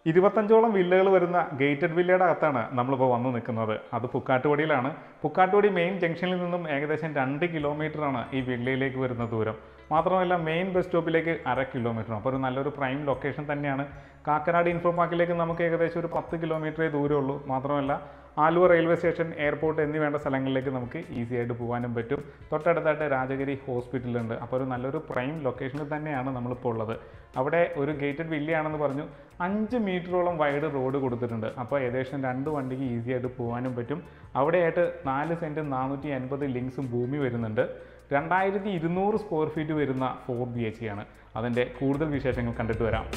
ഇരുപത്തഞ്ചോളം വില്ലകൾ വരുന്ന ഗേറ്റഡ് വില്ലയുടെ അകത്താണ് നമ്മളിപ്പോൾ വന്ന് നിൽക്കുന്നത് അത് പുക്കാട്ടുപടിയിലാണ് പുക്കാട്ടുപടി മെയിൻ ജംഗ്ഷനിൽ നിന്നും ഏകദേശം രണ്ട് കിലോമീറ്ററാണ് ഈ വില്ലയിലേക്ക് വരുന്ന ദൂരം മാത്രമല്ല മെയിൻ ബസ് സ്റ്റോപ്പിലേക്ക് അര കിലോമീറ്റർ അപ്പോൾ ഒരു നല്ലൊരു പ്രൈം ലൊക്കേഷൻ തന്നെയാണ് കാക്കനാട് ഇൻഫോ പാർക്കിലേക്ക് നമുക്ക് ഏകദേശം ഒരു പത്ത് കിലോമീറ്ററേ ദൂരമുള്ളൂ മാത്രമല്ല ആലുവ റെയിൽവേ സ്റ്റേഷൻ എയർപോർട്ട് എന്നീ വേണ്ട സ്ഥലങ്ങളിലേക്ക് നമുക്ക് ഈസി ആയിട്ട് പോകാനും പറ്റും തൊട്ടടുത്തായിട്ട് രാജഗിരി ഹോസ്പിറ്റലുണ്ട് അപ്പോൾ ഒരു നല്ലൊരു പ്രൈം ലൊക്കേഷനിൽ തന്നെയാണ് നമ്മളിപ്പോൾ ഉള്ളത് അവിടെ ഒരു ഗേറ്റഡ് വില്ലയാണെന്ന് പറഞ്ഞു അഞ്ച് മീറ്ററോളം വൈഡ് റോഡ് കൊടുത്തിട്ടുണ്ട് അപ്പോൾ ഏകദേശം രണ്ട് വണ്ടിക്ക് ഈസി ആയിട്ട് പോകാനും പറ്റും അവിടെയായിട്ട് നാല് സെൻറ്റ് നാനൂറ്റി അൻപത് ലിങ്ക്സും ഭൂമി വരുന്നുണ്ട് രണ്ടായിരത്തി ഇരുന്നൂറ് സ്ക്വയർ ഫീറ്റ് വരുന്ന ഫോർ ബി എച്ച് ആണ് അതിൻ്റെ കൂടുതൽ വിശേഷങ്ങൾ കണ്ടിട്ട് വരാം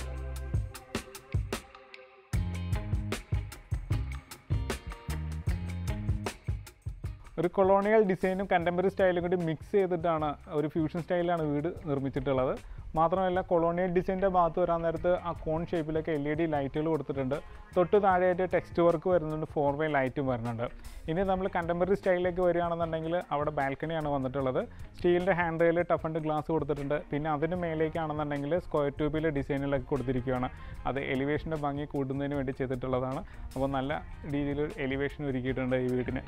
ഒരു കൊളോണിയൽ ഡിസൈനും കണ്ടംപററി സ്റ്റൈലും കൂടി മിക്സ് ചെയ്തിട്ടാണ് ഒരു ഫ്യൂഷൻ സ്റ്റൈലിലാണ് വീട് നിർമ്മിച്ചിട്ടുള്ളത് മാത്രമല്ല കൊളോണിയൽ ഡിസൈൻ്റെ ഭാഗത്ത് വരാൻ നേരത്ത് ആ കോൺ ഷേപ്പിലൊക്കെ എൽ ഇ ഡി ലൈറ്റുകൾ കൊടുത്തിട്ടുണ്ട് തൊട്ട് താഴെയായിട്ട് ടെക്സ്റ്റ് വർക്ക് വരുന്നുണ്ട് ഫോർ വേ ലൈറ്റും വരുന്നുണ്ട് ഇനി നമ്മൾ കണ്ടംപററി സ്റ്റൈലിലേക്ക് വരികയാണെന്നുണ്ടെങ്കിൽ അവിടെ ബാൽക്കണിയാണ് വന്നിട്ടുള്ളത് സ്റ്റീലിൻ്റെ hand rail tough and glass കൊടുത്തിട്ടുണ്ട് പിന്നെ അതിന് മേലേക്കാണെന്നുണ്ടെങ്കിൽ സ്ക്വയർ ട്യൂബിലെ ഡിസൈനിലൊക്കെ കൊടുത്തിരിക്കുകയാണ് അത് എലിവേഷൻ്റെ ഭംഗി കൂട്ടുന്നതിന് വേണ്ടി ചെയ്തിട്ടുള്ളതാണ് അപ്പോൾ നല്ല രീതിയിൽ എലിവേഷൻ ഒരുക്കിയിട്ടുണ്ട് ഈ വീടിന്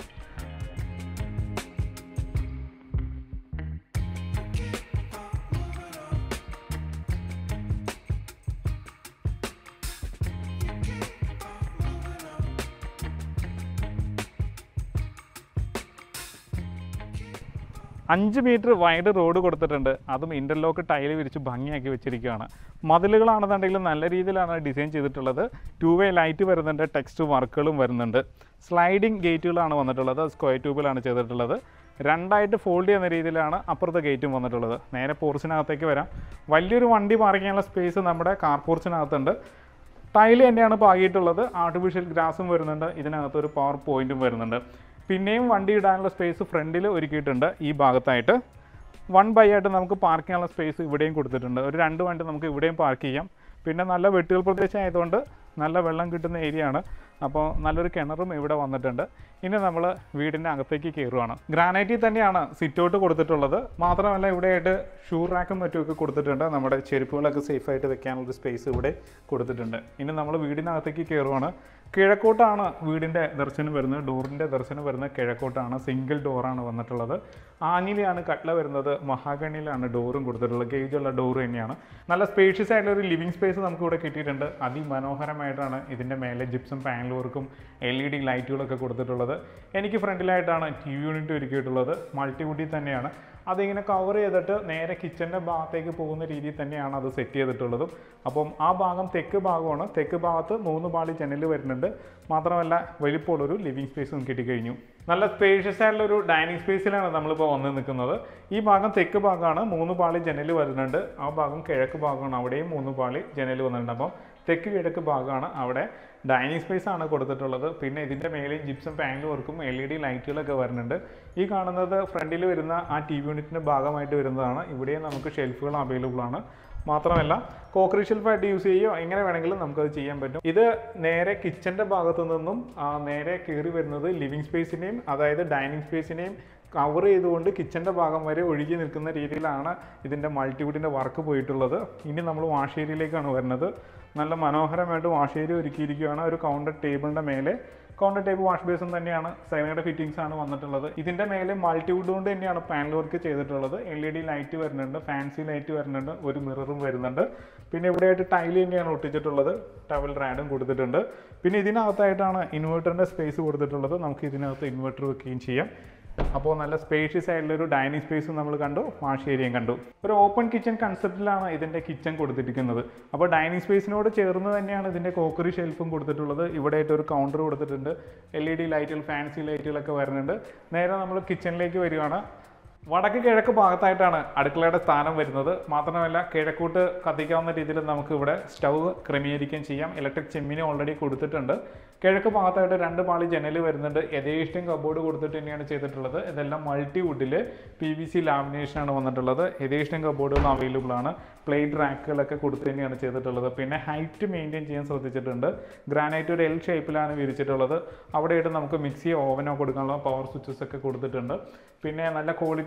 അഞ്ച് മീറ്റർ വൈഡ് റോഡ് കൊടുത്തിട്ടുണ്ട് അതും ഇൻ്റർലോക്ക് ടൈൽ വിരിച്ച് ഭംഗിയാക്കി വെച്ചിരിക്കുകയാണ് മതിലുകളാണെന്നുണ്ടെങ്കിൽ നല്ല രീതിയിലാണ് ഡിസൈൻ ചെയ്തിട്ടുള്ളത് ടു വേ ലൈറ്റ് വരുന്നുണ്ട് ടെക്സ്റ്റ് വർക്കുകളും വരുന്നുണ്ട് സ്ലൈഡിംഗ് ഗേറ്റുകളാണ് വന്നിട്ടുള്ളത് സ്ക്വയർ ട്യൂബിലാണ് ചെയ്തിട്ടുള്ളത് രണ്ടായിട്ട് ഫോൾഡ് ചെയ്യുന്ന രീതിയിലാണ് അപ്പുറത്തെ ഗേറ്റും വന്നിട്ടുള്ളത് നേരെ പോർച്ചിനകത്തേക്ക് വരാം വലിയൊരു വണ്ടി പാർക്ക് ചെയ്യാനുള്ള സ്പേസ് നമ്മുടെ കാർ പോർച്ചിനകത്തുണ്ട് ടൈല് തന്നെയാണ് പാകിയിട്ടുള്ളത് ആർട്ടിഫിഷ്യൽ ഗ്രാസും വരുന്നുണ്ട് ഇതിനകത്ത് ഒരു പവർ പോയിന്റും വരുന്നുണ്ട് പിന്നെയും വണ്ടി ഇടാനുള്ള സ്പേസ് ഫ്രണ്ടിൽ ഒരുക്കിയിട്ടുണ്ട് ഈ ഭാഗത്തായിട്ട് വൺ ബൈ ആയിട്ട് നമുക്ക് പാർക്ക് ചെയ്യാനുള്ള സ്പേസ് ഇവിടെയും കൊടുത്തിട്ടുണ്ട് ഒരു രണ്ട് വണ്ടി നമുക്ക് ഇവിടെയും പാർക്ക് ചെയ്യാം പിന്നെ നല്ല വെട്ടുകൾ പ്രദേശം ആയതുകൊണ്ട് നല്ല വെള്ളം കിട്ടുന്ന ഏരിയ ആണ് അപ്പോൾ നല്ലൊരു കിണറും ഇവിടെ വന്നിട്ടുണ്ട് ഇനി നമ്മൾ വീടിൻ്റെ അകത്തേക്ക് കയറുവാണ് ഗ്രാനൈറ്റിൽ തന്നെയാണ് സിറ്റ് ഔട്ട് കൊടുത്തിട്ടുള്ളത് മാത്രമല്ല ഇവിടെയായിട്ട് ഷൂ റാക്കും മറ്റുമൊക്കെ കൊടുത്തിട്ടുണ്ട് നമ്മുടെ ചെരുപ്പുകളൊക്കെ സേഫായിട്ട് വെക്കാനുള്ള സ്പേസ് ഇവിടെ കൊടുത്തിട്ടുണ്ട് ഇനി നമ്മൾ വീടിനകത്തേക്ക് കയറുവാണ് കിഴക്കോട്ടാണ് വീടിൻ്റെ ദർശനം വരുന്നത് ഡോറിൻ്റെ ദർശനം വരുന്നത് കിഴക്കോട്ടാണ് സിംഗിൾ ഡോറാണ് വന്നിട്ടുള്ളത് ആഞ്ഞിലാണ് കട്ട്ല വരുന്നത് മഹാഗണിയിലാണ് ഡോറും കൊടുത്തിട്ടുള്ളത് ഗേജുള്ള ഡോർ തന്നെയാണ് നല്ല സ്പേഷ്യസ് ആയിട്ടുള്ള ഒരു ലിവിങ് സ്പേസ് നമുക്ക് ഇവിടെ കിട്ടിയിട്ടുണ്ട് അതിമനോഹരമായിട്ടാണ് ഇതിൻ്റെ മേലെ ജിപ്സും പാനൽ വർക്കും എൽ ഇ ഡി ലൈറ്റുകളൊക്കെ കൊടുത്തിട്ടുള്ളത് എനിക്ക് ഫ്രണ്ടിലായിട്ടാണ് ടി വി യൂണിറ്റ് ഒരുക്കിയിട്ടുള്ളത് മൾട്ടിവുഡിൽ തന്നെയാണ് അതിങ്ങനെ കവർ ചെയ്തിട്ട് നേരെ കിച്ചൻ്റെ ഭാഗത്തേക്ക് പോകുന്ന രീതിയിൽ തന്നെയാണ് അത് സെറ്റ് ചെയ്തിട്ടുള്ളതും അപ്പം ആ ഭാഗം തെക്ക് ഭാഗമാണ് തെക്ക് ഭാഗത്ത് മൂന്ന് പാളി ജനൽ വരുന്നുണ്ട് മാത്രമല്ല വലിപ്പമുള്ളൊരു ലിവിങ് സ്പേസും കിട്ടിക്കഴിഞ്ഞു നല്ല സ്പേഷ്യസ് ആയിട്ടുള്ള ഒരു ഡൈനിങ് സ്പേസിലാണ് നമ്മളിപ്പോൾ വന്ന് നിൽക്കുന്നത് ഈ ഭാഗം തെക്ക് ഭാഗമാണ് മൂന്ന് പാളി ജനൽ വരുന്നുണ്ട് ആ ഭാഗം കിഴക്ക് ഭാഗമാണ് അവിടെയും മൂന്ന് പാളി ജനൽ വന്നിട്ടുണ്ട് അപ്പം തെക്ക് കിഴക്ക് ഭാഗമാണ് അവിടെ ഡൈനിങ് സ്പേസ് ആണ് കൊടുത്തിട്ടുള്ളത് പിന്നെ ഇതിൻ്റെ മേലെയും ജിപ്സം പാനൽ വർക്കും എൽ ഇ ഡി ലൈറ്റുകളൊക്കെ വരുന്നുണ്ട് ഈ കാണുന്നത് ഫ്രണ്ടിൽ വരുന്ന ആ ടി വി യൂണിറ്റിൻ്റെ ഭാഗമായിട്ട് വരുന്നതാണ് ഇവിടെയും നമുക്ക് ഷെൽഫുകൾ അവൈലബിൾ ആണ് മാത്രമല്ല കോക്കറി ഷെൽഫായിട്ട് യൂസ് ചെയ്യുകയോ എങ്ങനെ വേണമെങ്കിലും നമുക്കത് ചെയ്യാൻ പറ്റും ഇത് നേരെ കിച്ചൻ്റെ ഭാഗത്തു നിന്നും ആ, നേരെ കയറി വരുന്നത് ലിവിങ് സ്പേസിനെയും അതായത് ഡൈനിങ് സ്പേസിനെയും കവർ ചെയ്തുകൊണ്ട് കിച്ചൻ്റെ ഭാഗം വരെ ഒഴുകി നിൽക്കുന്ന രീതിയിലാണ് ഇതിൻ്റെ മൾട്ടിവുഡിൻ്റെ വർക്ക് പോയിട്ടുള്ളത് ഇനി നമ്മൾ വാഷ് ഏരിയയിലേക്കാണ് വരുന്നത് നല്ല മനോഹരമായിട്ട് വാഷ് ഏരിയ ഒരുക്കിയിരിക്കുകയാണ് ഒരു കൗണ്ടർ ടേബിളിൻ്റെ മേലെ കൗണ്ടർ ടൈപ്പ് വാഷ് ബേസും തന്നെയാണ് സൈനയുടെ ഫിറ്റിംഗ്സ് ആണ് വന്നിട്ടുള്ളത് ഇതിൻ്റെ മേലെ മൾട്ടിവുഡ് കൊണ്ട് തന്നെയാണ് പാനൽ വർക്ക് ചെയ്തിട്ടുള്ളത് എൽ ഇ ഡി ലൈറ്റ് വരുന്നുണ്ട് ഫാൻസി ലൈറ്റ് വരുന്നുണ്ട് ഒരു മിററും വരുന്നുണ്ട് പിന്നെ ഇവിടെയായിട്ട് ടൈൽ തന്നെയാണ് ഒട്ടിച്ചിട്ടുള്ളത് ടവൽ റാഡും കൊടുത്തിട്ടുണ്ട് പിന്നെ ഇതിനകത്തായിട്ടാണ് ഇൻവെർട്ടറിൻ്റെ സ്പേസ് കൊടുത്തിട്ടുള്ളത് നമുക്ക് ഇതിനകത്ത് ഇൻവെർട്ടർ വെക്കുകയും ചെയ്യാം അപ്പോൾ നല്ല സ്പേഷ്യസ് ആയിട്ടുള്ള ഒരു ഡൈനിങ് സ്പേസും നമ്മൾ കണ്ടു വാഷ് ഏരിയയും കണ്ടു ഒരു ഓപ്പൺ കിച്ചൺ കൺസെപ്റ്റിലാണ് ഇതിൻ്റെ കിച്ചൺ കൊടുത്തിരിക്കുന്നത് അപ്പോൾ ഡൈനിങ് സ്പേസിനോട് ചേർന്ന് തന്നെയാണ് ഇതിൻ്റെ കോക്കറി ഷെൽഫും കൊടുത്തിട്ടുള്ളത് ഇവിടെ ആയിട്ട് ഒരു കൗണ്ടർ കൊടുത്തിട്ടുണ്ട് L E D lights fancy ലൈറ്റുകളൊക്കെ വരുന്നുണ്ട് നേരെ നമ്മൾ കിച്ചണിലേക്ക് വരികയാണ് വടക്ക് കിഴക്ക് ഭാഗത്തായിട്ടാണ് അടുക്കളയുടെ സ്ഥാനം വരുന്നത് മാത്രമല്ല കിഴക്കോട്ട് കത്തിക്കാവുന്ന രീതിയിൽ നമുക്ക് ഇവിടെ സ്റ്റൗ ക്രമീകരിക്കുകയും ചെയ്യാം ഇലക്ട്രിക് ചെമ്മിന് ഓൾറെഡി കൊടുത്തിട്ടുണ്ട് കിഴക്ക് ഭാഗത്തായിട്ട് രണ്ട് പാളി ജനൽ വരുന്നുണ്ട് യഥേഷ്ടം കബോർഡ് കൊടുത്തിട്ട് തന്നെയാണ് ചെയ്തിട്ടുള്ളത് ഇതെല്ലാം മൾട്ടി വുഡിൽ പി വി സി ലാമിനേഷനാണ് വന്നിട്ടുള്ളത് യഥേഷ്ടം കബോർഡുകൾ അവൈലബിൾ ആണ് പ്ലേറ്റ് റാക്കുകളൊക്കെ കൊടുത്ത് തന്നെയാണ് ചെയ്തിട്ടുള്ളത് പിന്നെ ഹൈറ്റ് മെയിൻറ്റെയിൻ ചെയ്യാൻ ശ്രദ്ധിച്ചിട്ടുണ്ട് ഗ്രാനൈറ്റ് ഒരു എൽ ഷേപ്പിലാണ് വിരിച്ചിട്ടുള്ളത് അവിടെയായിട്ട് നമുക്ക് മിക്സി ഓവനോ കൊടുക്കാനുള്ള പവർ സ്വിച്ചസ് ഒക്കെ കൊടുത്തിട്ടുണ്ട് പിന്നെ നല്ല ക്വാളിറ്റി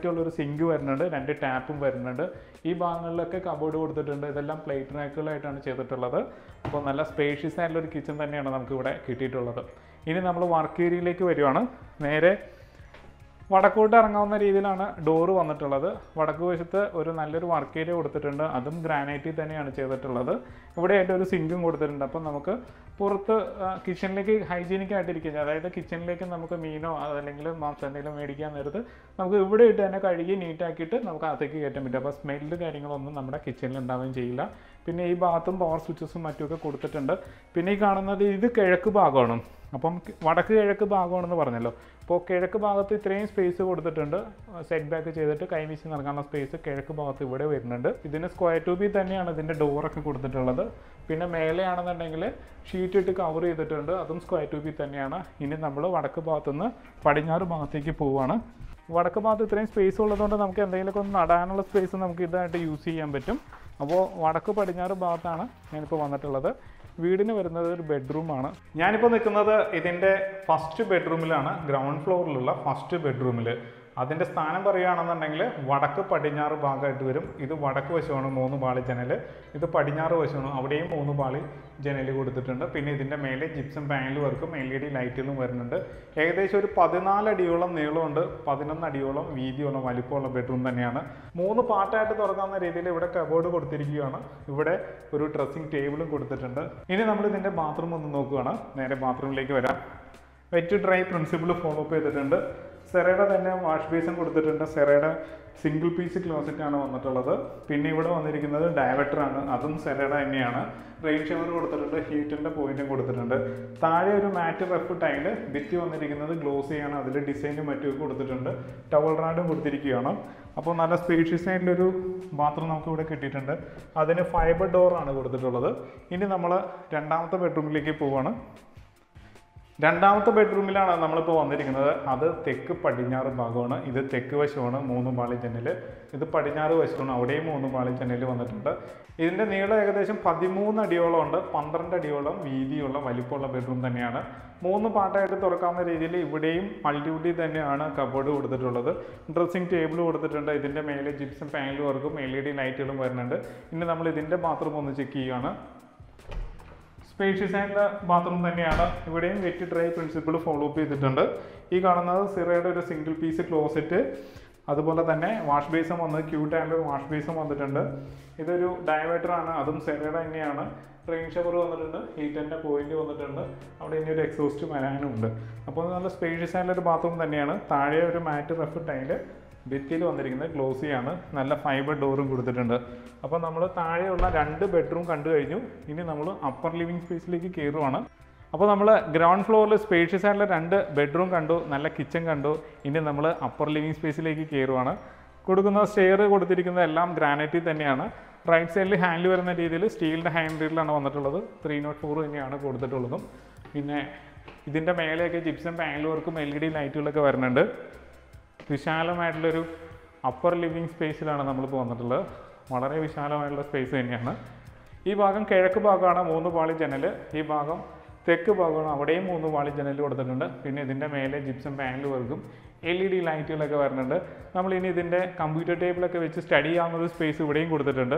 ക്വാളിറ്റി ഉള്ള ഒരു സിങ്ക് വരുന്നുണ്ട് രണ്ട് ടാപ്പും വരുന്നുണ്ട് ഈ ഭാഗങ്ങളിലൊക്കെ കബോർഡ് കൊടുത്തിട്ടുണ്ട് ഇതെല്ലാം പ്ലേറ്റ് റാക്കുകളായിട്ടാണ് ചെയ്തിട്ടുള്ളത് അപ്പോൾ നല്ല സ്പേഷ്യസ് ആയിട്ടുള്ള ഒരു കിച്ചൺ തന്നെയാണ് നമുക്ക് ഇവിടെ കിട്ടിയിട്ടുള്ളത് ഇനി നമ്മൾ വർക്ക് ഏരിയയിലേക്ക് വരുവാണ് നേരെ വടക്കോട്ട് ഇറങ്ങാവുന്ന രീതിയിലാണ് ഡോറ് വന്നിട്ടുള്ളത് വടക്ക് വശത്ത് ഒരു നല്ലൊരു വർക്ക് ഏരിയ കൊടുത്തിട്ടുണ്ട് അതും ഗ്രാനൈറ്റിൽ തന്നെയാണ് ചെയ്തിട്ടുള്ളത് ഇവിടെ ആയിട്ട് ഒരു സിങ്കും കൊടുത്തിട്ടുണ്ട് അപ്പം നമുക്ക് പുറത്ത് കിച്ചണിലേക്ക് ഹൈജീനിക് ആയിട്ടിരിക്കുന്നത് അതായത് കിച്ചണിലേക്ക് നമുക്ക് മീനോ അതല്ലെങ്കിൽ മാംസം എന്തെങ്കിലും മേടിക്കാൻ നേരത്ത് നമുക്ക് ഇവിടെ ഇട്ട് തന്നെ കഴുകി നീറ്റാക്കിയിട്ട് നമുക്ക് അകത്തേക്ക് കയറ്റാൻ പറ്റും അപ്പോൾ സ്മെല്ല് കാര്യങ്ങളൊന്നും നമ്മുടെ കിച്ചണിൽ ഉണ്ടാവുകയും ചെയ്യില്ല പിന്നെ ഈ ഭാഗത്തും പവർ സ്വിച്ചസും മറ്റുമൊക്കെ കൊടുത്തിട്ടുണ്ട് പിന്നെ ഈ കാണുന്നത് ഇത് കിഴക്ക് ഭാഗമാണ് അപ്പം കി- വടക്ക് കിഴക്ക് ഭാഗമാണെന്ന് പറഞ്ഞല്ലോ അപ്പോൾ കിഴക്ക് ഭാഗത്ത് ഇത്രയും സ്പേസ് കൊടുത്തിട്ടുണ്ട് സെറ്റ് ബാക്ക് ചെയ്തിട്ട് കൈവീശി നടക്കാനുള്ള സ്പേസ് കിഴക്ക് ഭാഗത്ത് ഇവിടെ വരുന്നുണ്ട് ഇതിന് സ്ക്വയർ ട്യൂബിൽ തന്നെയാണ് ഇതിൻ്റെ ഡോറൊക്കെ കൊടുത്തിട്ടുള്ളത് പിന്നെ മേലെയാണെന്നുണ്ടെങ്കിൽ ഷീറ്റ് ഇട്ട് കവർ ചെയ്തിട്ടുണ്ട് അതും സ്ക്വയർ ട്യൂബിൽ തന്നെയാണ് ഇനി നമ്മൾ വടക്ക് ഭാഗത്തുനിന്ന് പടിഞ്ഞാറ് ഭാഗത്തേക്ക് പോവുകയാണ് വടക്ക് ഭാഗത്ത് ഇത്രയും സ്പേസ് ഉള്ളതുകൊണ്ട് നമുക്ക് എന്തെങ്കിലുമൊക്കെ ഒന്ന് നടാനുള്ള സ്പേസ് നമുക്ക് ഇതായിട്ട് യൂസ് ചെയ്യാൻ പറ്റും അപ്പോൾ വടക്ക് പടിഞ്ഞാറ് ഭാഗത്താണ് ഞാനിപ്പോൾ വന്നിട്ടുള്ളത് വീടിന് വരുന്നത് ഒരു ബെഡ്റൂമാണ് ഞാനിപ്പോൾ നിൽക്കുന്നത് ഇതിൻ്റെ ഫസ്റ്റ് ബെഡ്റൂമിലാണ് ഗ്രൗണ്ട് ഫ്ലോറിലുള്ള ഫസ്റ്റ് ബെഡ്റൂമിൽ അതിൻ്റെ സ്ഥാനം പറയുകയാണെന്നുണ്ടെങ്കിൽ വടക്ക് പടിഞ്ഞാറ് ഭാഗമായിട്ട് വരും ഇത് വടക്ക് വശമാണ് മൂന്ന് പാളി ജനൽ ഇത് പടിഞ്ഞാറ് വശമാണ് അവിടെയും മൂന്ന് പാളി ജനൽ കൊടുത്തിട്ടുണ്ട് പിന്നെ ഇതിൻ്റെ മേലെ ജിപ്സം പാനൽ വർക്കും എൽ ഇ ഡി ലൈറ്റുകളും വരുന്നുണ്ട് ഏകദേശം ഒരു പതിനാല് അടിയോളം നീളമുണ്ട് പതിനൊന്ന് അടിയോളം വീതിയുള്ള വലിപ്പമുള്ള ബെഡ്റൂം തന്നെയാണ് മൂന്ന് പാർട്ടായിട്ട് തുറക്കാവുന്ന രീതിയിൽ ഇവിടെ കബോർഡ് കൊടുത്തിരിക്കുകയാണ് ഇവിടെ ഒരു ഡ്രസ്സിംഗ് ടേബിളും കൊടുത്തിട്ടുണ്ട് ഇനി നമ്മൾ ഇതിൻ്റെ ബാത്റൂം ഒന്ന് നോക്കുകയാണ് നേരെ ബാത്റൂമിലേക്ക് വരാം wet dry principle follow up ചെയ്തിട്ടുണ്ട് സെറയുടെ തന്നെ വാഷ് ബേസും കൊടുത്തിട്ടുണ്ട് സെറയുടെ സിംഗിൾ പീസ് ക്ലോസറ്റ് ആണ് വന്നിട്ടുള്ളത് പിന്നെ ഇവിടെ വന്നിരിക്കുന്നത് ഡയവറ്റർ ആണ് അതും സെറയുടെ തന്നെയാണ് റെയിൻ ഷവർ കൊടുത്തിട്ടുണ്ട് ഹീറ്റിന്റെ പോയിന്റും കൊടുത്തിട്ടുണ്ട് താഴെ ഒരു മാറ്റ് റഫ് ടൈല് ഭിത്തി വന്നിരിക്കുന്നത് ഗ്ലോസി ആണ് അതിൽ ഡിസൈനും മറ്റും കൊടുത്തിട്ടുണ്ട് ടവൽ റാഡും കൊടുത്തിരിക്കുകയാണ് അപ്പോൾ നല്ല സ്പേഷ്യസ് ആയിട്ടുള്ളൊരു ബാത്റൂം നമുക്ക് ഇവിടെ കിട്ടിയിട്ടുണ്ട് അതിന് ഫൈബർ ഡോർ ആണ് കൊടുത്തിട്ടുള്ളത് ഇനി നമ്മൾ രണ്ടാമത്തെ ബെഡ്റൂമിലേക്ക് പോവാണ് രണ്ടാമത്തെ ബെഡ്റൂമിലാണ് നമ്മളിപ്പോൾ വന്നിരിക്കുന്നത് അത് തെക്ക് പടിഞ്ഞാറ് ഭാഗമാണ് ഇത് തെക്ക് വശമാണ് മൂന്ന് പാളി ജനൽ ഇത് പടിഞ്ഞാറ് വശമാണ് അവിടെയും മൂന്ന് പാളി ജനൽ വന്നിട്ടുണ്ട് ഇതിൻ്റെ നീളം ഏകദേശം പതിമൂന്ന് അടിയോളം ഉണ്ട് പന്ത്രണ്ട് അടിയോളം വീതിയുള്ള വലിപ്പമുള്ള ബെഡ്റൂം തന്നെയാണ് മൂന്ന് പാട്ടായിട്ട് തുറക്കാവുന്ന രീതിയിൽ ഇവിടെയും മൾട്ടിവുഡി തന്നെയാണ് കബോർഡ് കൊടുത്തിട്ടുള്ളത് ഡ്രസ്സിംഗ് ടേബിൾ കൊടുത്തിട്ടുണ്ട് ഇതിൻ്റെ മേലെ ജിപ്സം പാനൽ വർക്കും എൽ ഇ ഡി ലൈറ്റുകളും വരുന്നുണ്ട് ഇനി നമ്മൾ ഇതിൻ്റെ ബാത്റൂം ഒന്ന് ചെക്ക് ചെയ്യുകയാണ് സ്പേഷ്യസ് ആയിട്ടുള്ള ബാത്റൂം തന്നെയാണ് ഇവിടെയും wet dry principle follow up ചെയ്തിട്ടുണ്ട് ഈ കാണുന്നത് സിറയുടെ ഒരു സിംഗിൾ പീസ് ക്ലോസറ്റ് അതുപോലെ തന്നെ വാഷ് ബേസും വന്ന് ക്യൂട്ട് ആൻഡ് വാഷ് ബേസും വന്നിട്ടുണ്ട് ഇതൊരു ഡയവേറ്റർ ആണ് അതും സെറയുടെ തന്നെയാണ് റെയിൻ ഷവർ വന്നിട്ടുണ്ട് ഹീറ്ററിൻ്റെ പോയിന്റ് വന്നിട്ടുണ്ട് അവിടെ ഇനി ഒരു എക്സോസ്റ്റ് വരാനും ഉണ്ട് അപ്പോൾ നല്ല സ്പേഷ്യസ് ആയിട്ടുള്ള ഒരു ബാത്റൂം തന്നെയാണ് താഴെ ഒരു മാറ്റ് റഫ് ടൈല് ഭിത്തിയിൽ വന്നിരിക്കുന്നത് ഗ്ലോസിയാണ് നല്ല ഫൈബർ ഡോറും കൊടുത്തിട്ടുണ്ട് അപ്പോൾ നമ്മൾ താഴെയുള്ള രണ്ട് ബെഡ്റൂം കണ്ടു കഴിഞ്ഞു ഇനി നമ്മൾ അപ്പർ ലിവിങ് സ്പേസിലേക്ക് കയറുവാണ് അപ്പോൾ നമ്മൾ ഗ്രൗണ്ട് ഫ്ലോറിൽ സ്പേഷ്യസ് ആയിട്ടുള്ള രണ്ട് ബെഡ്റൂം കണ്ടു നല്ല കിച്ചൺ കണ്ടു ഇനി നമ്മൾ അപ്പർ ലിവിങ് സ്പേസിലേക്ക് കയറുവാണ് കൊടുക്കുന്ന സ്റ്റെയർ കൊടുത്തിരിക്കുന്നത് എല്ലാം ഗ്രാനൈറ്റിൽ തന്നെയാണ് റൈറ്റ് സൈഡിൽ ഹാൻഡിൽ വരുന്ന രീതിയിൽ സ്റ്റീലിൻ്റെ ഹാൻഡിലാണ് വന്നിട്ടുള്ളത് ത്രീ നോട്ട് ഫോർ തന്നെയാണ് കൊടുത്തിട്ടുള്ളതും പിന്നെ ഇതിൻ്റെ മേലെയൊക്കെ ജിപ്സം പാനൽ വർക്കും എൽ ഇ ഡി ലൈറ്റുകളൊക്കെ വരുന്നുണ്ട് വിശാലമായിട്ടുള്ളൊരു അപ്പർ ലിവിങ് സ്പേസിലാണ് നമ്മളിപ്പോൾ വന്നിട്ടുള്ളത് വളരെ വിശാലമായിട്ടുള്ള സ്പേസ് തന്നെയാണ് ഈ ഭാഗം കിഴക്ക് ഭാഗമാണ് മൂന്ന് പാളി ജനൽ ഈ ഭാഗം തെക്ക് ഭാഗമാണ് അവിടെയും മൂന്ന് പാളി ജനൽ കൊടുത്തിട്ടുണ്ട് പിന്നെ ഇതിൻ്റെ മേലെ ജിപ്സം പാനൽ വർക്കും എൽ ഇ ഡി ലൈറ്റുകളൊക്കെ വരുന്നുണ്ട് നമ്മൾ ഇനി ഇതിൻ്റെ കമ്പ്യൂട്ടർ ടേബിളൊക്കെ വെച്ച് സ്റ്റഡി ചെയ്യാവുന്ന ഒരു സ്പേസ് ഇവിടെയും കൊടുത്തിട്ടുണ്ട്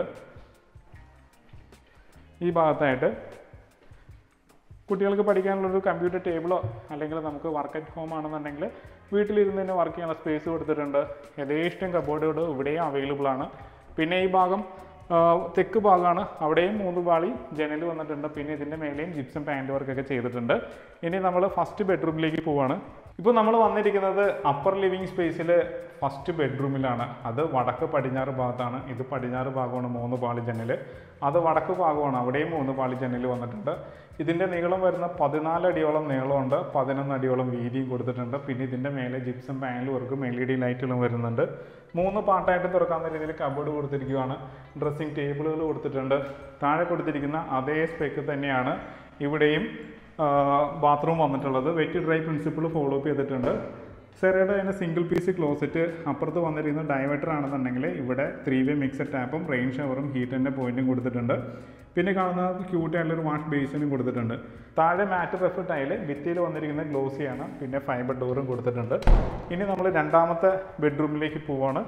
ഈ ഭാഗത്തായിട്ട് കുട്ടികൾക്ക് പഠിക്കാനുള്ളൊരു കമ്പ്യൂട്ടർ ടേബിളോ അല്ലെങ്കിൽ നമുക്ക് വർക്ക് അറ്റ് ഹോം ആണെന്നുണ്ടെങ്കിൽ വീട്ടിലിരുന്ന് തന്നെ വർക്ക് ചെയ്യാനുള്ള സ്പേസ് കൊടുത്തിട്ടുണ്ട് യഥേഷ്ടം കബോർഡുകൾ ഇവിടെയും അവൈലബിൾ ആണ് പിന്നെ ഈ ഭാഗം ആ, തെക്ക് ഭാഗമാണ് അവിടെയും മൂന്ന് പാളി ജനൽ വന്നിട്ടുണ്ട് പിന്നെ ഇതിൻ്റെ മേലെയും ജിപ്സം പാൻറ് വർക്കൊക്കെ ചെയ്തിട്ടുണ്ട് ഇനി നമ്മൾ ഫസ്റ്റ് ബെഡ്റൂമിലേക്ക് പോവാണ് ഇപ്പോൾ നമ്മൾ വന്നിരിക്കുന്നത് അപ്പർ ലിവിങ് സ്പേസിൽ ഫസ്റ്റ് ബെഡ്റൂമിലാണ് അത് വടക്ക് പടിഞ്ഞാറ് ഭാഗത്താണ് ഇത് പടിഞ്ഞാറ് ഭാഗമാണ് മൂന്ന് പാളി ജനൽ അത് വടക്ക് ഭാഗമാണ് അവിടെയും മൂന്ന് പാളി ജനൽ വന്നിട്ടുണ്ട് ഇതിൻ്റെ നീളം വരുന്ന പതിനാല് അടിയോളം നീളമുണ്ട് പതിനൊന്ന് അടിയോളം വീതിയും കൊടുത്തിട്ടുണ്ട് പിന്നെ ഇതിൻ്റെ മേലെ ജിപ്സം പാനൽ വർക്കും എൽ ഇ ഡി ലൈറ്റുകളും വരുന്നുണ്ട് മൂന്ന് പാർട്ടായിട്ട് തുറക്കാവുന്ന രീതിയിൽ കബോർഡ് കൊടുത്തിരിക്കുകയാണ് ഡ്രസ്സിംഗ് ടേബിളുകൾ കൊടുത്തിട്ടുണ്ട് താഴെ കൊടുത്തിരിക്കുന്ന അതേ സ്പെക്ക് തന്നെയാണ് ഇവിടെയും ബാത്റൂം വന്നിട്ടുള്ളത് wet dry principle follow up ചെയ്തിട്ടുണ്ട് സെറയുടെ തന്നെ സിംഗിൾ പീസ് ക്ലോസറ്റ് അപ്പുറത്ത് വന്നിരിക്കുന്ന ഡൈവേറ്റർ ആണെന്നുണ്ടെങ്കിൽ ഇവിടെ ത്രീ വേ മിക്സഡ് ടാപ്പും റെയിൻ ഷവറും ഹീറ്ററിൻ്റെ പോയിന്റും കൊടുത്തിട്ടുണ്ട് പിന്നെ കാണുന്ന ക്യൂട്ട് ആയിട്ടുള്ള ഒരു വാഷ് ബേസിനും കൊടുത്തിട്ടുണ്ട് താഴെ മാറ്റ് റെഫ് ടൈല് ഭിത്തിയിൽ വന്നിരിക്കുന്ന ഗ്ലോസിയാണ് പിന്നെ ഫൈബർ ഡോറും കൊടുത്തിട്ടുണ്ട് ഇനി നമ്മൾ രണ്ടാമത്തെ ബെഡ്റൂമിലേക്ക് പോവാണ്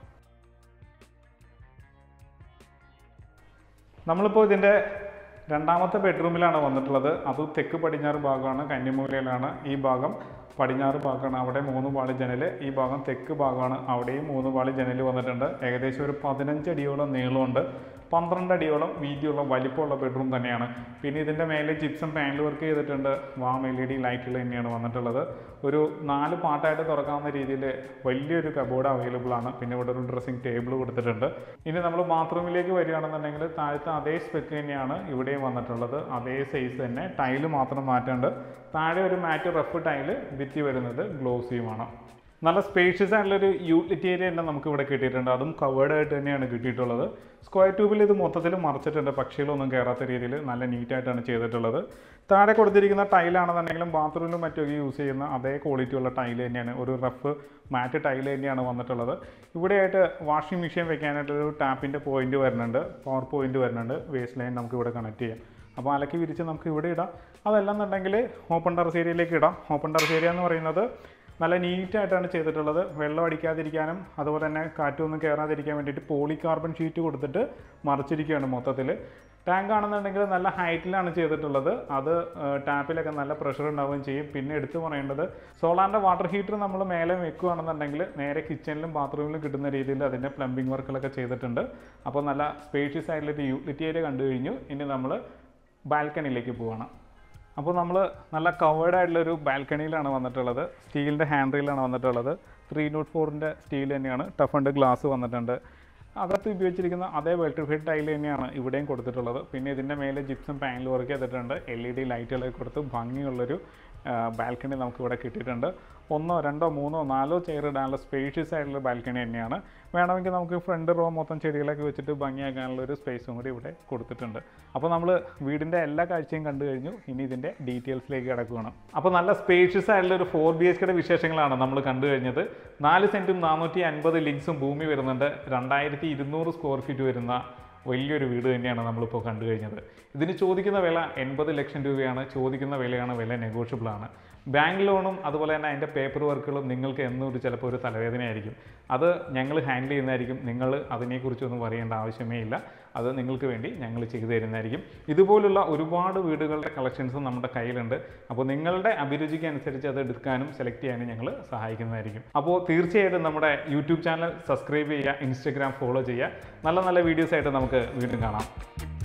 നമ്മളിപ്പോൾ ഇതിൻ്റെ രണ്ടാമത്തെ ബെഡ്റൂമിലാണ് വന്നിട്ടുള്ളത് അത് തെക്ക് പടിഞ്ഞാറ് ഭാഗമാണ് കന്നിമൂലയിലാണ് ഈ ഭാഗം പടിഞ്ഞാറ് ഭാഗമാണ് അവിടെ മൂന്ന് പാളി ജനൽ ഈ ഭാഗം തെക്ക് ഭാഗമാണ് അവിടെയും മൂന്ന് പാളി ജനൽ വന്നിട്ടുണ്ട് ഏകദേശം ഒരു പതിനഞ്ച് അടിയോളം നീളമുണ്ട് പന്ത്രണ്ട് അടിയോളം വീതിയുള്ള വലിപ്പമുള്ള ബെഡ്റൂം തന്നെയാണ് പിന്നെ ഇതിൻ്റെ മേലെ ജിപ്സം പാനൽ വർക്ക് ചെയ്തിട്ടുണ്ട് വാം എൽ ഇ ഡി ലൈറ്റുകൾ തന്നെയാണ് വന്നിട്ടുള്ളത് ഒരു നാല് പാട്ടായിട്ട് തുറക്കാവുന്ന രീതിയിൽ വലിയൊരു കബോർഡ് അവൈലബിൾ ആണ് പിന്നെ ഇവിടെ ഒരു ഡ്രസ്സിംഗ് ടേബിൾ കൊടുത്തിട്ടുണ്ട് ഇനി നമ്മൾ ബാത്റൂമിലേക്ക് വരികയാണെന്നുണ്ടെങ്കിൽ താഴത്തെ അതേ സ്പെക്ക് തന്നെയാണ് ഇവിടെയും വന്നിട്ടുള്ളത് അതേ സൈസ് തന്നെ ടൈല് മാത്രം മാറ്റാണ്ട് താഴെ ഒരു മാറ്റ് റഫ് ടൈല് ഭിത്തി വരുന്നത് ഗ്ലോസിയുമാണ് നല്ല സ്പേഷ്യസ് ആയിട്ടുള്ളൊരു യൂട്ടിലിറ്റി ഏരിയ തന്നെ നമുക്ക് ഇവിടെ കിട്ടിയിട്ടുണ്ട് അതും കവേർഡ് ആയിട്ട് തന്നെയാണ് കിട്ടിയിട്ടുള്ളത് സ്ക്വയർ ട്യൂബിൽ ഇത് മൊത്തത്തിൽ മറച്ചിട്ടുണ്ട് പക്ഷികളൊന്നും കയറാത്ത രീതിയിൽ നല്ല നീറ്റായിട്ടാണ് ചെയ്തിട്ടുള്ളത് താഴെ കൊടുത്തിരിക്കുന്ന ടൈലാണെന്നുണ്ടെങ്കിലും ബാത്റൂമിലും മറ്റൊക്കെ യൂസ് ചെയ്യുന്ന അതേ ക്വാളിറ്റി ഉള്ള ടൈൽ തന്നെയാണ് ഒരു റഫ് മാറ്റ് ടൈൽ തന്നെയാണ് വന്നിട്ടുള്ളത് ഇവിടെയായിട്ട് വാഷിംഗ് മെഷീൻ വെക്കാനായിട്ടൊരു ടാപ്പിൻ്റെ പോയിന്റ് വരുന്നുണ്ട് പവർ പോയിന്റ് വരുന്നുണ്ട് വേസ്റ്റ് ലൈൻ നമുക്ക് ഇവിടെ കണക്ട് ചെയ്യാം അപ്പോൾ അലക്കി വിരിച്ച് നമുക്ക് ഇവിടെ ഇടാം അതല്ലെന്നുണ്ടെങ്കിൽ ഓപ്പൺ ടെറസ് ഏരിയയിലേക്ക് ഇടാം ഓപ്പൺ ടെറസ് ഏരിയ എന്ന് പറയുന്നത് നല്ല നീറ്റായിട്ടാണ് ചെയ്തിട്ടുള്ളത് വെള്ളം അടിക്കാതിരിക്കാനും അതുപോലെ തന്നെ കാറ്റൊന്നും കയറാതിരിക്കാൻ വേണ്ടിയിട്ട് പോളി കാർബൺ ഷീറ്റ് കൊടുത്തിട്ട് മറിച്ചിരിക്കുകയാണ് മൊത്തത്തിൽ ടാങ്ക് ആണെന്നുണ്ടെങ്കിൽ നല്ല ഹൈറ്റിലാണ് ചെയ്തിട്ടുള്ളത് അത് ഏഹ്, ടാപ്പിലൊക്കെ നല്ല പ്രഷർ ഉണ്ടാവുകയും ചെയ്യും പിന്നെ എടുത്തു പറയേണ്ടത് സോളാറിൻ്റെ വാട്ടർ ഹീറ്റർ നമ്മൾ മേലെ വെക്കുകയാണെന്നുണ്ടെങ്കിൽ നേരെ കിച്ചണിലും ബാത്റൂമിലും കിട്ടുന്ന രീതിയിൽ അതിൻ്റെ പ്ലംബിംഗ് വർക്കുകളൊക്കെ ചെയ്തിട്ടുണ്ട് അപ്പോൾ നല്ല സ്പേഷ്യസ് ആയിട്ടുള്ളൊരു യൂട്ടിലിറ്റി ഏരിയ കണ്ടു കഴിഞ്ഞു ഇനി നമ്മൾ ബാൽക്കണിയിലേക്ക് പോവാണ് അപ്പോൾ നമ്മൾ നല്ല കവേർഡ് ആയിട്ടുള്ളൊരു ബാൽക്കണിയിലാണ് വന്നിട്ടുള്ളത് സ്റ്റീലിൻ്റെ ഹാൻഡ് റെയിലാണ് വന്നിട്ടുള്ളത് ത്രീ നോട്ട് ഫോറിൻ്റെ സ്റ്റീൽ തന്നെയാണ് ടഫ് ആൻഡ് ഗ്ലാസ് വന്നിട്ടുണ്ട് അകത്ത് ഉപയോഗിച്ചിരിക്കുന്ന അതേ വെൾട്ടിഫൈഡ് ടൈൽ തന്നെയാണ് ഇവിടെയും കൊടുത്തിട്ടുള്ളത് പിന്നെ ഇതിൻ്റെ മേലെ ജിപ്സം പാനൽ വർക്ക് ചെയ്തിട്ടുണ്ട് എൽ ഇ ഡി ലൈറ്റുകളൊക്കെ കൊടുത്ത് ഭംഗിയുള്ളൊരു ബാൽക്കണി നമുക്ക് ഇവിടെ കിട്ടിയിട്ടുണ്ട് ഒന്നോ രണ്ടോ മൂന്നോ നാലോ ചെയർ ഇടാനുള്ള സ്പേഷ്യസ് ആയിട്ടുള്ള ബാൽക്കണി തന്നെയാണ് വേണമെങ്കിൽ നമുക്ക് ഫ്രണ്ട് റോ മൊത്തം ചെടികളൊക്കെ വെച്ചിട്ട് ഭംഗിയാക്കാനുള്ള ഒരു സ്പേസും കൂടി ഇവിടെ കൊടുത്തിട്ടുണ്ട് അപ്പോൾ നമ്മൾ വീടിൻ്റെ എല്ലാ കാഴ്ചയും കണ്ടു കഴിഞ്ഞു ഇനി ഇതിൻ്റെ ഡീറ്റെയിൽസിലേക്ക് കിടക്കുകയാണ് അപ്പോൾ നല്ല സ്പേഷ്യസ് ആയിട്ടുള്ള ഒരു ഫോർ ബി എച്ച് കെയുടെ വിശേഷങ്ങളാണ് നമ്മൾ കണ്ടു കഴിഞ്ഞത് നാല് സെൻറ്റും നാനൂറ്റി അൻപത് ലിങ്സും ഭൂമി വരുന്നുണ്ട് രണ്ടായിരത്തി ഇരുന്നൂറ് സ്ക്വയർ ഫീറ്റ് വരുന്ന വലിയൊരു വീട് തന്നെയാണ് നമ്മളിപ്പോൾ കണ്ടു കഴിഞ്ഞത് ഇതിന് ചോദിക്കുന്ന വില എൺപത് ലക്ഷം രൂപയാണ് ചോദിക്കുന്ന വിലയാണ് വില നെഗോഷ്യബിൾ ആണ് ബാങ്ക് ലോണും അതുപോലെ തന്നെ അതിൻ്റെ പേപ്പർ വർക്കുകളും നിങ്ങൾക്ക് എന്നും ഒരു ചിലപ്പോൾ ഒരു തലവേദനയായിരിക്കും അത് ഞങ്ങൾ ഹാൻഡിൽ ചെയ്യുന്നതായിരിക്കും നിങ്ങൾ അതിനെക്കുറിച്ചൊന്നും പറയേണ്ട ആവശ്യമേ ഇല്ല അത് നിങ്ങൾക്ക് വേണ്ടി ഞങ്ങൾ ചെയ്തു തരുന്നതായിരിക്കും ഇതുപോലുള്ള ഒരുപാട് വീടുകളുടെ കളക്ഷൻസും നമ്മുടെ കയ്യിലുണ്ട് അപ്പോൾ നിങ്ങളുടെ അഭിരുചിക്ക് അനുസരിച്ച് അത് എടുക്കാനും സെലക്ട് ചെയ്യാനും ഞങ്ങൾ സഹായിക്കുന്നതായിരിക്കും അപ്പോൾ തീർച്ചയായിട്ടും നമ്മുടെ യൂട്യൂബ് ചാനൽ സബ്സ്ക്രൈബ് ചെയ്യുക ഇൻസ്റ്റഗ്രാം ഫോളോ ചെയ്യുക നല്ല നല്ല വീഡിയോസ് ആയിട്ട് നമുക്ക് വീണ്ടും കാണാം